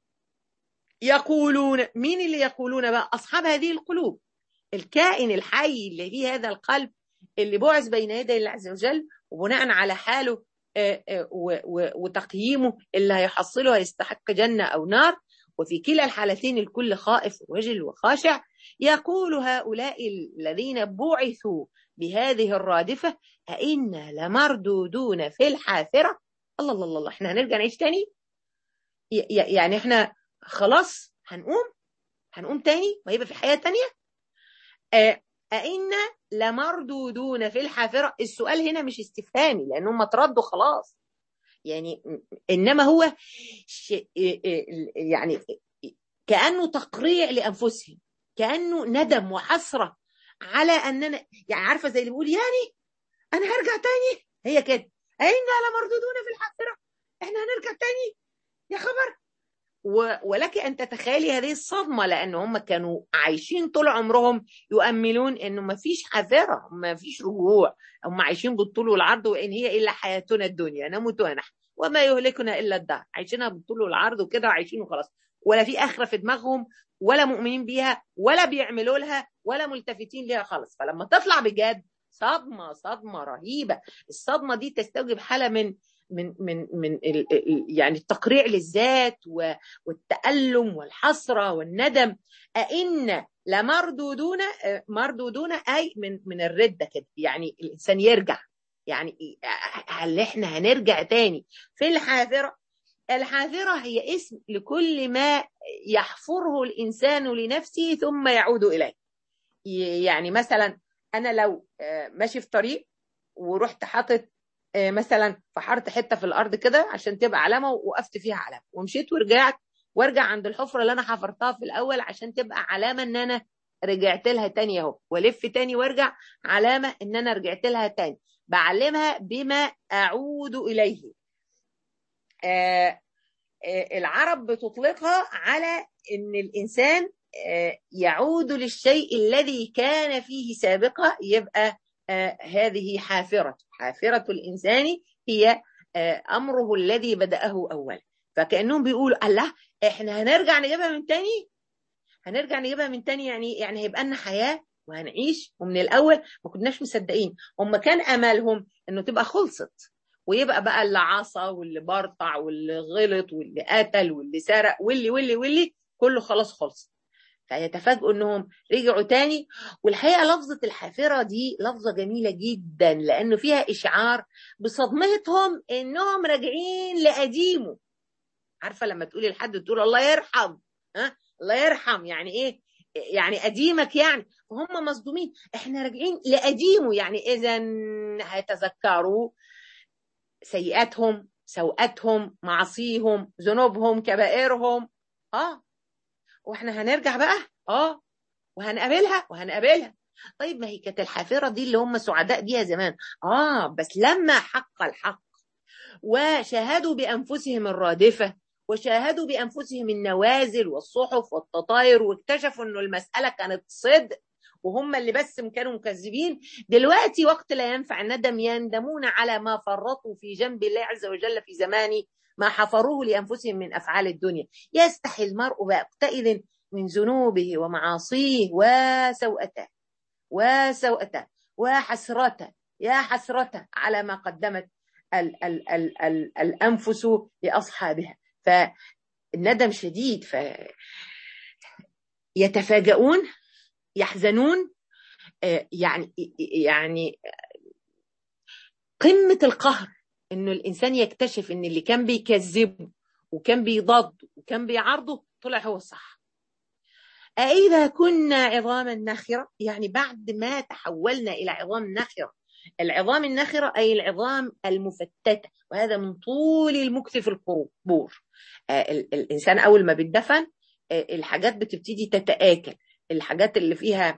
يقولون مين اللي يقولون بقى أصحاب هذه القلوب الكائن الحي اللي فيه هذا القلب اللي بعث بين يدي الله عز وجل وبناء على حاله وتقييمه اللي هيحصله هيستحق جنة أو نار وفي كلا الحالتين الكل خائف وجل وخاشع يقول هؤلاء الذين بعثوا بهذه الرادفة أئنا لمردودون في الحافرة الله الله الله احنا هنرجع نعيش تاني يعني احنا خلاص هنقوم هنقوم تاني وهيبقى في حياة تانية أئنا لمردودون في الحافرة السؤال هنا مش استفهامي لأنهم اتردوا خلاص يعني إنما هو يعني كأنه تقريع لأنفسهم كأنه ندم وحسرة على أننا يعني عارفة زي اللي بيقول يعني أنا هرجع تاني هي كده أئنا لمردودون في الحافرة إحنا هنرجع تاني يا خبر ولك ان تتخيلي هذه الصدمه لان هم كانوا عايشين طول عمرهم يؤملون انه ما فيش حذره ما فيش رجوع هم عايشين بالطول والعرض وان هي الا حياتنا الدنيا نموت ونحن وما يهلكنا الا الدهر عايشينها بالطول والعرض وكده وعايشين وخلاص ولا في اخره في دماغهم ولا مؤمنين بيها ولا بيعملوا لها ولا ملتفتين ليها خالص فلما تطلع بجد صدمه صدمه رهيبه الصدمه دي تستوجب حاله من من من من ال يعني التقريع للذات والتألم والحسرة والندم أئن لمردودون مردودون أي من من الردة كده يعني الإنسان يرجع يعني هل إحنا هنرجع تاني في الحافرة الحافرة هي اسم لكل ما يحفره الإنسان لنفسه ثم يعود إليه يعني مثلا أنا لو ماشي في طريق ورحت حاطط مثلا فحرت حته في الارض كده عشان تبقى علامه ووقفت فيها علامه ومشيت ورجعت وارجع عند الحفره اللي انا حفرتها في الاول عشان تبقى علامه ان انا رجعت لها تاني اهو والف تاني وارجع علامه ان انا رجعت لها تاني بعلمها بما اعود اليه آه آه العرب بتطلقها على ان الانسان آه يعود للشيء الذي كان فيه سابقا يبقى آه هذه حافرة حافرة الإنسان هي آه أمره الذي بدأه أولا فكأنهم بيقولوا الله إحنا هنرجع نجيبها من تاني هنرجع نجيبها من تاني يعني يعني هيبقى لنا حياة وهنعيش ومن الأول ما كناش مصدقين هم كان أملهم إنه تبقى خلصت ويبقى بقى اللي عصى واللي برطع واللي غلط واللي قتل واللي سرق واللي واللي واللي كله خلاص خلص فيتفاجئوا انهم رجعوا تاني والحقيقه لفظه الحافره دي لفظه جميله جدا لانه فيها اشعار بصدمتهم انهم راجعين لقديمه عارفه لما تقولي لحد تقول الله يرحم ها الله يرحم يعني ايه يعني قديمك يعني وهم مصدومين احنا راجعين لقديمه يعني اذا هيتذكروا سيئاتهم سوءاتهم معاصيهم ذنوبهم كبائرهم اه واحنا هنرجع بقى اه وهنقابلها وهنقابلها طيب ما هي كانت الحافره دي اللي هم سعداء بيها زمان اه بس لما حق الحق وشاهدوا بانفسهم الرادفه وشاهدوا بانفسهم النوازل والصحف والتطاير واكتشفوا انه المساله كانت صدق وهم اللي بس كانوا مكذبين دلوقتي وقت لا ينفع الندم يندمون على ما فرطوا في جنب الله عز وجل في زمان ما حفروه لانفسهم من افعال الدنيا يستحي المرء وقتئذ من ذنوبه ومعاصيه وسوءته وسوءته وحسرته يا حسرته على ما قدمت ال ال ال ال الانفس لاصحابها فالندم شديد ف يتفاجؤون يحزنون يعني يعني قمه القهر انه الانسان يكتشف ان اللي كان بيكذبه وكان بيضاد وكان بيعارضه طلع هو الصح أإذا كنا عظاما نخرة يعني بعد ما تحولنا إلى عظام نخرة العظام النخرة أي العظام المفتتة وهذا من طول المكث في القبور الإنسان أول ما بيدفن الحاجات بتبتدي تتآكل الحاجات اللي فيها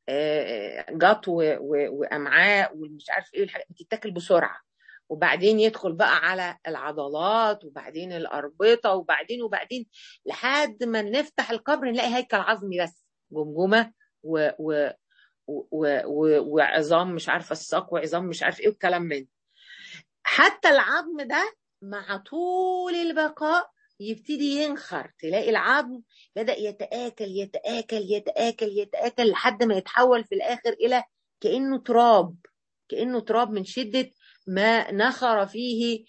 جط وأمعاء ومش عارف إيه بتتاكل بسرعة وبعدين يدخل بقى على العضلات وبعدين الأربطة وبعدين وبعدين لحد ما نفتح القبر نلاقي هيكل عظمي بس جمجمة و و و و وعظام مش عارفة الساق وعظام مش عارف ايه والكلام من حتى العظم ده مع طول البقاء يبتدي ينخر تلاقي العظم بدأ يتآكل يتآكل يتآكل يتآكل لحد ما يتحول في الآخر إلى كأنه تراب كأنه تراب من شدة ما نخر فيه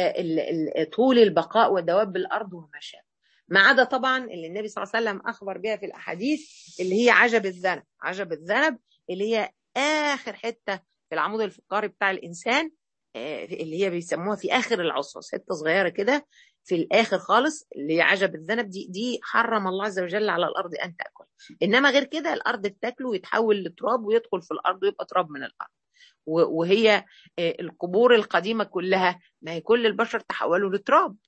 طول البقاء ودواب الارض وما شابه ما عدا طبعا اللي النبي صلى الله عليه وسلم اخبر بها في الاحاديث اللي هي عجب الذنب عجب الذنب اللي هي اخر حته في العمود الفقري بتاع الانسان اللي هي بيسموها في اخر العصاص حته صغيره كده في الاخر خالص اللي هي عجب الذنب دي دي حرم الله عز وجل على الارض ان تاكل انما غير كده الارض بتاكله ويتحول لتراب ويدخل في الارض ويبقى تراب من الارض وهي القبور القديمة كلها ما هي كل البشر تحولوا لتراب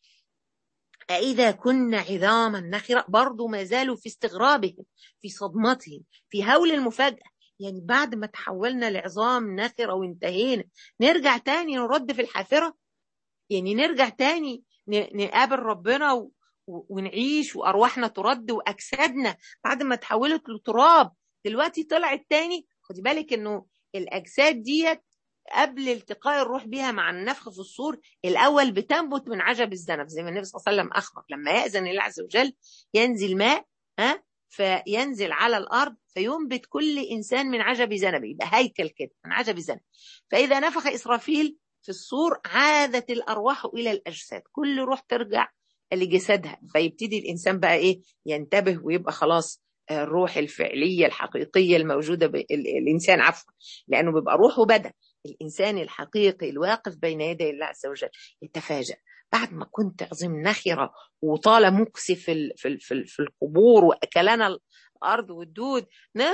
أإذا كنا عظاما نخرة برضو ما زالوا في استغرابهم في صدمتهم في هول المفاجأة يعني بعد ما تحولنا لعظام نخرة وانتهينا نرجع تاني نرد في الحافرة يعني نرجع تاني نقابل ربنا و... ونعيش وأرواحنا ترد وأجسادنا بعد ما تحولت لتراب دلوقتي طلعت تاني خدي بالك إنه الاجساد ديت قبل التقاء الروح بها مع النفخ في الصور الاول بتنبت من عجب الذنب زي ما النبي صلى الله عليه وسلم اخبر لما ياذن الله عز وجل ينزل ماء ها فينزل على الارض فينبت كل انسان من عجب ذنبه يبقى هيكل كده من عجب ذنب فاذا نفخ اسرافيل في الصور عادت الارواح الى الاجساد كل روح ترجع لجسدها فيبتدي الانسان بقى ايه ينتبه ويبقى خلاص الروح الفعلية الحقيقية الموجودة الإنسان عفوا لأنه بيبقى روح وبدن الإنسان الحقيقي الواقف بين يدي الله عز وجل يتفاجأ بعد ما كنت عظيم نخرة وطال مكسي في, في, في, في القبور وأكلنا الأرض والدود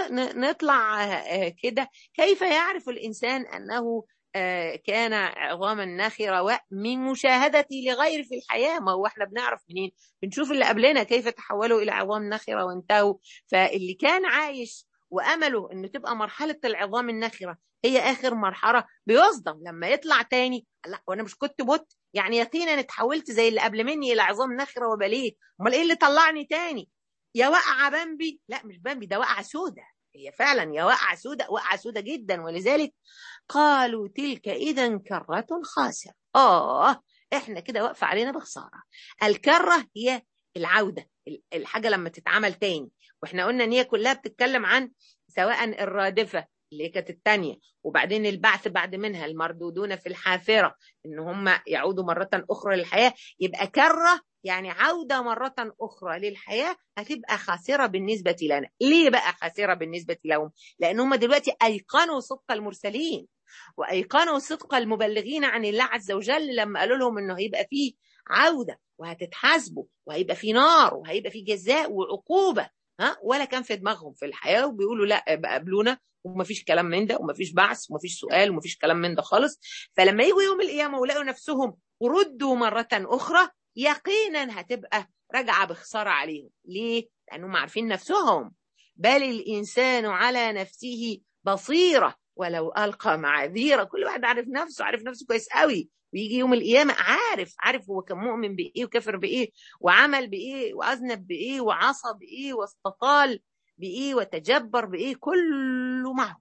نطلع كده كيف يعرف الإنسان أنه كان عظاما ناخرة من مشاهدتي لغير في الحياة ما هو احنا بنعرف منين بنشوف اللي قبلنا كيف تحولوا إلى عظام ناخرة وانتهوا فاللي كان عايش وأمله أنه تبقى مرحلة العظام الناخرة هي آخر مرحلة بيصدم لما يطلع تاني لا وأنا مش كنت بوت يعني يقينا اتحولت زي اللي قبل مني إلى عظام ناخرة وبليه أمال إيه اللي طلعني تاني يا وقعة بامبي لا مش بامبي ده وقعة سودة هي فعلا يا وقعة سودة وقعة سودة جدا ولذلك قالوا تلك إذا كرة خاسرة آه إحنا كده واقفة علينا بخسارة الكرة هي العودة الحاجة لما تتعمل تاني وإحنا قلنا إن هي كلها بتتكلم عن سواء الرادفة اللي كانت الثانية وبعدين البعث بعد منها المردودون في الحافرة إن هم يعودوا مرة أخرى للحياة يبقى كرة يعني عودة مرة أخرى للحياة هتبقى خاسرة بالنسبة لنا ليه بقى خاسرة بالنسبة لهم لأن هم دلوقتي أيقنوا صدق المرسلين وأيقنوا صدق المبلغين عن الله عز وجل لما قالوا لهم إنه هيبقى فيه عودة وهتتحاسبوا وهيبقى فيه نار وهيبقى فيه جزاء وعقوبة ها ولا كان في دماغهم في الحياة وبيقولوا لا قابلونا ومفيش كلام من ده ومفيش بعث ومفيش سؤال ومفيش كلام من ده خالص فلما يجوا يوم القيامة ولاقوا نفسهم ردوا مرة أخرى يقينا هتبقى راجعة بخسارة عليهم ليه؟ لأنهم عارفين نفسهم بل الإنسان على نفسه بصيرة ولو ألقى معاذيرة كل واحد عارف نفسه عارف نفسه كويس قوي ويجي يوم القيامة عارف عارف هو كان مؤمن بإيه وكفر بإيه وعمل بإيه وأذنب بإيه وعصى بإيه واستطال بإيه وتجبر بإيه كله معه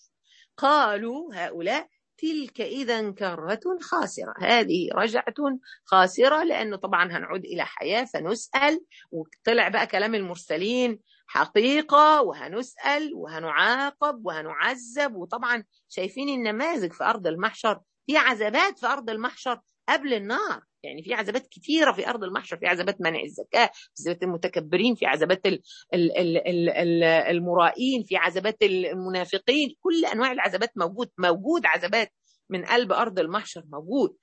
قالوا هؤلاء تلك إذا كرة خاسرة هذه رجعة خاسرة لأنه طبعا هنعود إلى حياة فنسأل وطلع بقى كلام المرسلين حقيقة وهنسأل وهنعاقب وهنعذب وطبعا شايفين النماذج في أرض المحشر في عذابات في أرض المحشر قبل النار يعني في عذابات كتيره في ارض المحشر في عذابات منع الزكاه في عذابات المتكبرين في عذابات ال ال ال ال ال المرائين في عذابات المنافقين كل انواع العذابات موجود موجود عذابات من قلب ارض المحشر موجود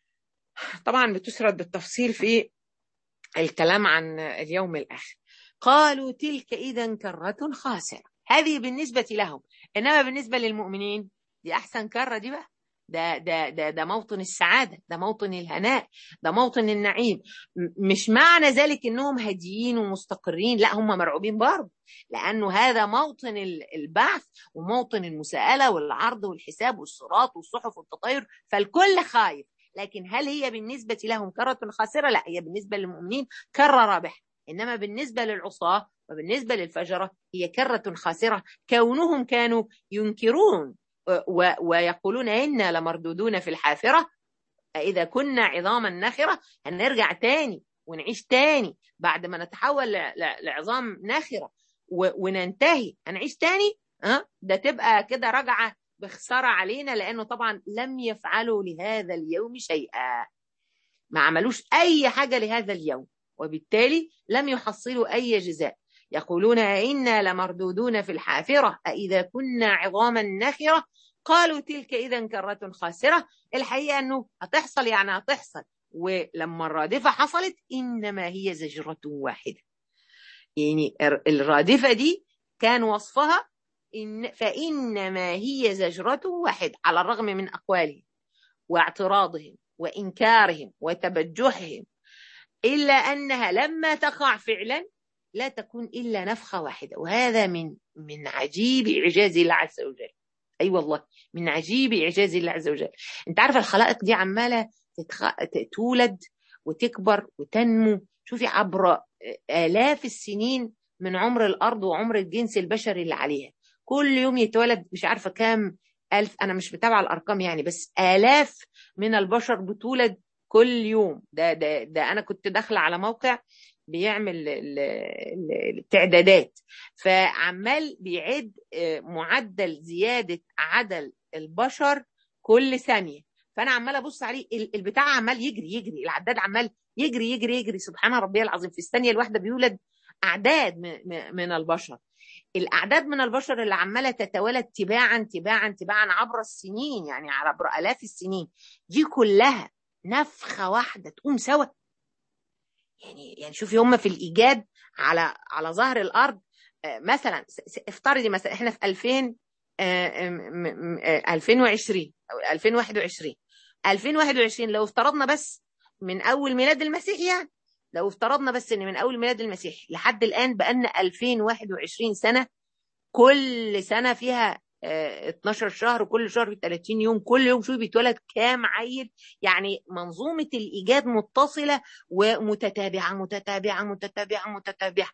طبعا بتسرد بالتفصيل في الكلام عن اليوم الاخر قالوا تلك اذا كره خاسره هذه بالنسبه لهم انما بالنسبه للمؤمنين دي احسن كره دي بقى ده ده ده ده موطن السعاده ده موطن الهناء ده موطن النعيم مش معنى ذلك انهم هاديين ومستقرين لا هم مرعوبين برضه لانه هذا موطن البعث وموطن المساءله والعرض والحساب والصراط والصحف والتطير فالكل خايف لكن هل هي بالنسبه لهم كره خاسره لا هي بالنسبه للمؤمنين كره رابحه انما بالنسبه للعصاه وبالنسبه للفجره هي كره خاسره كونهم كانوا ينكرون ويقولون إنا لمردودون في الحافرة إذا كنا عظاما نخرة هنرجع تاني ونعيش تاني بعد ما نتحول لعظام نخرة وننتهي هنعيش تاني ها ده تبقى كده رجعة بخسارة علينا لأنه طبعا لم يفعلوا لهذا اليوم شيئا ما عملوش أي حاجة لهذا اليوم وبالتالي لم يحصلوا أي جزاء يقولون أئنا لمردودون في الحافرة أئذا كنا عظاما نخرة قالوا تلك إذا كرة خاسرة الحقيقة أنه هتحصل يعني هتحصل ولما الرادفة حصلت إنما هي زجرة واحدة يعني الرادفة دي كان وصفها إن فإنما هي زجرة واحدة على الرغم من أقوالهم واعتراضهم وإنكارهم وتبجحهم إلا أنها لما تقع فعلا لا تكون إلا نفخة واحدة وهذا من من عجيب إعجاز الله عز وجل أي أيوة والله من عجيب إعجاز الله عز وجل أنت عارف الخلائق دي عمالة تتخ... تولد وتكبر وتنمو شوفي عبر آلاف السنين من عمر الأرض وعمر الجنس البشري اللي عليها كل يوم يتولد مش عارفة كام ألف أنا مش متابعة الأرقام يعني بس آلاف من البشر بتولد كل يوم ده ده ده أنا كنت داخلة على موقع بيعمل التعدادات فعمال بيعد معدل زيادة عدد البشر كل ثانية فأنا عمال أبص عليه البتاع عمال يجري يجري العداد عمال يجري يجري يجري سبحان ربي العظيم في الثانية الواحدة بيولد أعداد من البشر الأعداد من البشر اللي عمالة تتوالد تباعا تباعا تباعا عبر السنين يعني عبر آلاف السنين دي كلها نفخة واحدة تقوم سوا يعني يعني شوفي هم في الايجاد على على ظهر الارض مثلا افترضي مثلا احنا في 2000 2020 او 2021 2021 لو افترضنا بس من اول ميلاد المسيح يعني لو افترضنا بس ان من اول ميلاد المسيح لحد الان بقالنا 2021 سنه كل سنه فيها 12 شهر كل شهر 30 يوم كل يوم شوفي بيتولد كام عيل يعني منظومة الإيجاد متصلة ومتتابعة متتابعة متتابعة متتابعة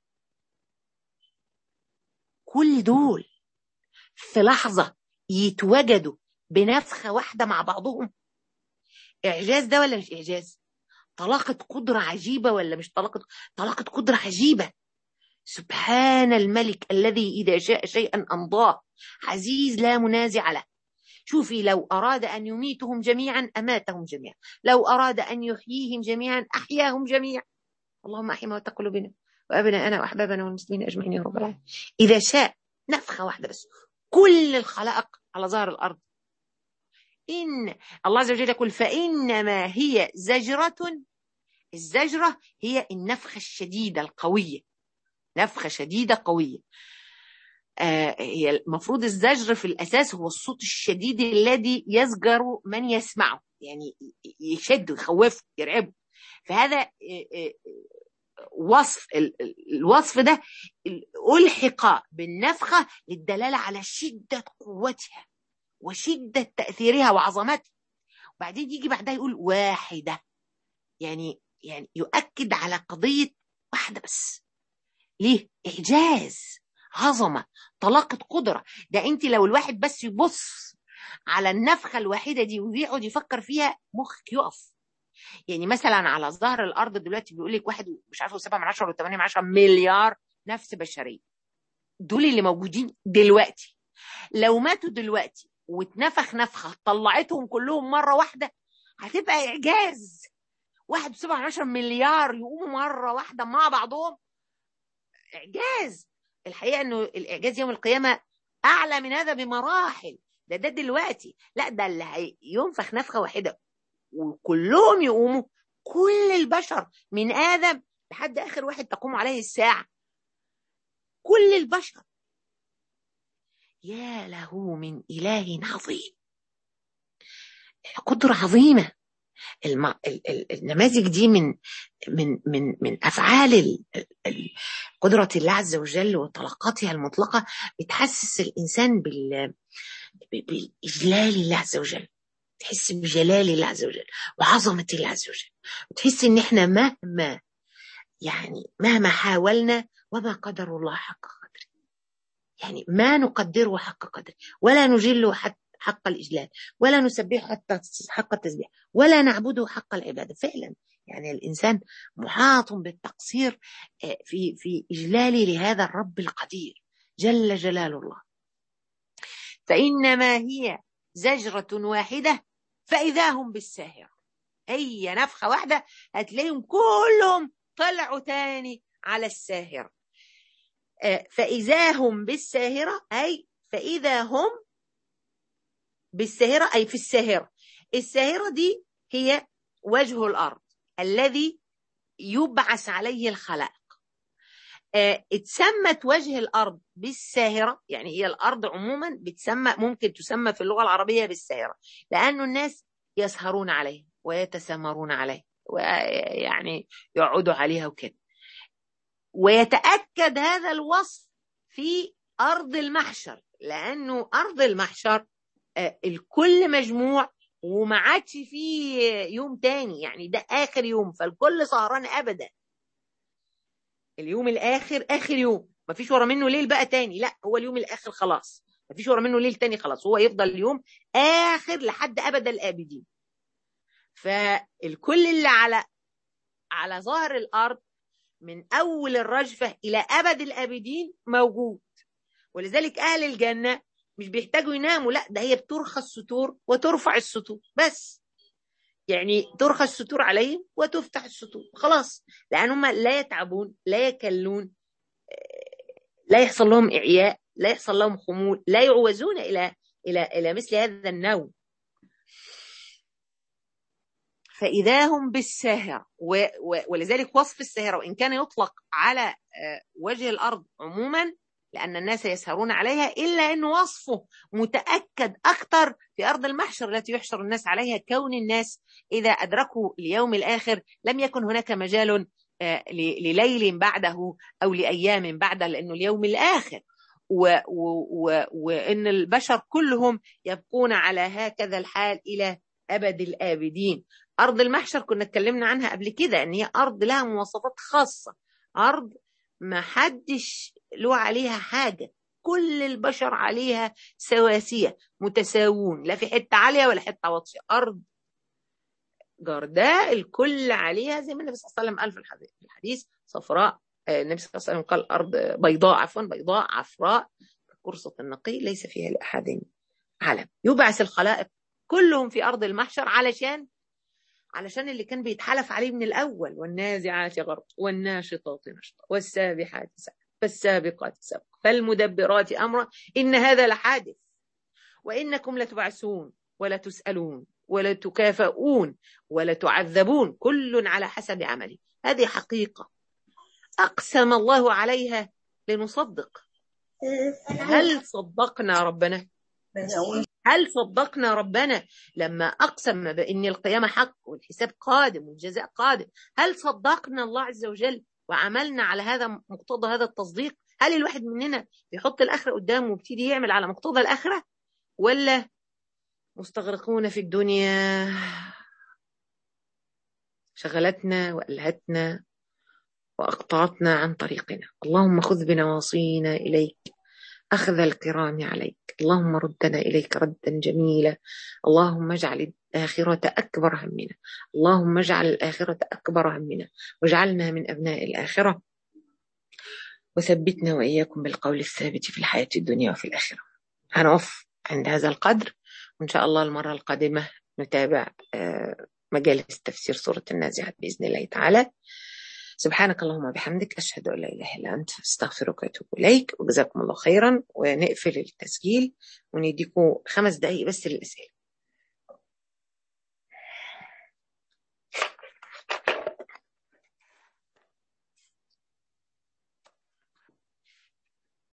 كل دول في لحظة يتوجدوا بنفخة واحدة مع بعضهم إعجاز ده ولا مش إعجاز طلاقة قدرة عجيبة ولا مش طلاقة طلاقة قدرة عجيبة سبحان الملك الذي إذا شاء شيئا أمضاه عزيز لا منازع له شوفي لو أراد أن يميتهم جميعا أماتهم جميعا لو أراد أن يحييهم جميعا أحياهم جميعا اللهم أحي موتى قلوبنا وأبناءنا وأحبابنا والمسلمين أجمعين يا رب العالمين إذا شاء نفخة واحدة بس كل الخلائق على ظهر الأرض إن الله عز وجل يقول فإنما هي زجرة الزجرة هي النفخة الشديدة القوية نفخة شديدة قوية آه هي المفروض الزجر في الأساس هو الصوت الشديد الذي يزجر من يسمعه يعني يشد يخوفه يرعبه فهذا آه آه وصف الوصف ده ألحق بالنفخة للدلالة على شدة قوتها وشدة تأثيرها وعظمتها وبعدين يجي بعدها يقول واحدة يعني يعني يؤكد على قضية واحدة بس ليه؟ إعجاز عظمة طلاقة قدرة ده أنت لو الواحد بس يبص على النفخة الواحدة دي ويقعد يفكر فيها مخك يقف يعني مثلا على ظهر الأرض دلوقتي بيقول لك واحد مش عارفه 7 من 10 ولا 8 من 10 مليار نفس بشرية دول اللي موجودين دلوقتي لو ماتوا دلوقتي واتنفخ نفخة طلعتهم كلهم مرة واحدة هتبقى اعجاز واحد وسبعة عشر مليار يقوموا مرة واحدة مع بعضهم إعجاز الحقيقة أنه الإعجاز يوم القيامة أعلى من هذا بمراحل ده ده دلوقتي لا ده اللي هينفخ نفخة واحدة وكلهم يقوموا كل البشر من آدم لحد آخر واحد تقوم عليه الساعة كل البشر يا له من إله عظيم قدرة عظيمة الم... ال... ال... النماذج دي من من من من افعال ال... ال... قدره الله عز وجل وطلقاتها المطلقه بتحسس الانسان بال باجلال الله عز وجل تحس بجلال الله عز وجل وعظمه الله عز وجل وتحس ان احنا مهما يعني مهما حاولنا وما قدر الله حق قدره يعني ما نقدره حق قدره ولا نجله حتى حق الإجلال ولا نسبحه حتى حق التسبيح ولا نعبده حق العبادة فعلا يعني الإنسان محاط بالتقصير في في إجلاله لهذا الرب القدير جل جلال الله فإنما هي زجرة واحدة فإذا هم بالساهرة هي نفخة واحدة هتلاقيهم كلهم طلعوا تاني على الساهرة فإذا هم بالساهرة أي فإذا هم بالساهرة أي في الساهرة الساهرة دي هي وجه الأرض الذي يبعث عليه الخلائق اه اتسمت وجه الأرض بالساهرة يعني هي الأرض عموما بتسمى ممكن تسمى في اللغة العربية بالساهرة لأنه الناس يسهرون عليها ويتسامرون عليها ويعني يقعدوا عليها وكده ويتأكد هذا الوصف في أرض المحشر لأنه أرض المحشر الكل مجموع وما عادش فيه يوم تاني يعني ده اخر يوم فالكل سهران ابدا اليوم الاخر اخر يوم ما فيش ورا منه ليل بقى تاني لا هو اليوم الاخر خلاص ما فيش ورا منه ليل تاني خلاص هو يفضل اليوم اخر لحد ابد الابدين فالكل اللي على على ظهر الارض من اول الرجفه الى ابد الابدين موجود ولذلك اهل الجنه مش بيحتاجوا يناموا لا ده هي بترخى الستور وترفع الستور بس يعني ترخى الستور عليهم وتفتح الستور خلاص لان هم لا يتعبون لا يكلون لا يحصل لهم اعياء لا يحصل لهم خمول لا يعوزون الى الى الى مثل هذا النوم فإذا هم بالساهرة ولذلك وصف الساهرة وإن كان يطلق على وجه الأرض عموما لأن الناس يسهرون عليها إلا أن وصفه متأكد أكثر في أرض المحشر التي يحشر الناس عليها كون الناس إذا أدركوا اليوم الآخر لم يكن هناك مجال لليل بعده أو لأيام بعده لأنه اليوم الآخر و و وإن البشر كلهم يبقون على هكذا الحال إلى أبد الآبدين أرض المحشر كنا اتكلمنا عنها قبل كده أن هي أرض لها مواصفات خاصة أرض ما حدش له عليها حاجة كل البشر عليها سواسية متساوون لا في حتة عالية ولا حتة واطية أرض جرداء الكل عليها زي ما النبي صلى الله عليه وسلم قال في الحديث صفراء النبي صلى الله عليه وسلم قال أرض بيضاء عفوا بيضاء عفراء كرصة النقي ليس فيها لأحد علم يبعث الخلائق كلهم في أرض المحشر علشان علشان اللي كان بيتحلف عليه من الأول والنازعات غرق والناشطات نشطا والسابحات سبقا فالسابقات سبقا فالمدبرات أمرا إن هذا لحادث وإنكم لتبعثون ولا تسألون ولا تكافئون ولا تعذبون كل على حسب عمله هذه حقيقة أقسم الله عليها لنصدق هل صدقنا ربنا هل صدقنا ربنا لما أقسم بأن القيامة حق والحساب قادم والجزاء قادم هل صدقنا الله عز وجل وعملنا على هذا مقتضى هذا التصديق هل الواحد مننا بيحط الآخرة قدامه ويبتدي يعمل على مقتضى الآخرة ولا مستغرقون في الدنيا شغلتنا وألهتنا وأقطعتنا عن طريقنا اللهم خذ بنواصينا إليك أخذ الكرام عليك اللهم ردنا إليك ردا جميلا اللهم اجعل الآخرة أكبر همنا اللهم اجعل الآخرة أكبر همنا واجعلنا من أبناء الآخرة وثبتنا وإياكم بالقول الثابت في الحياة الدنيا وفي الآخرة هنقف عند هذا القدر وإن شاء الله المرة القادمة نتابع مجالس تفسير سورة النازعات بإذن الله تعالى سبحانك اللهم وبحمدك أشهد أن لا إله إلا أنت أستغفرك وأتوب إليك وجزاكم الله خيرا ونقفل التسجيل ونديكم خمس دقايق بس للأسئلة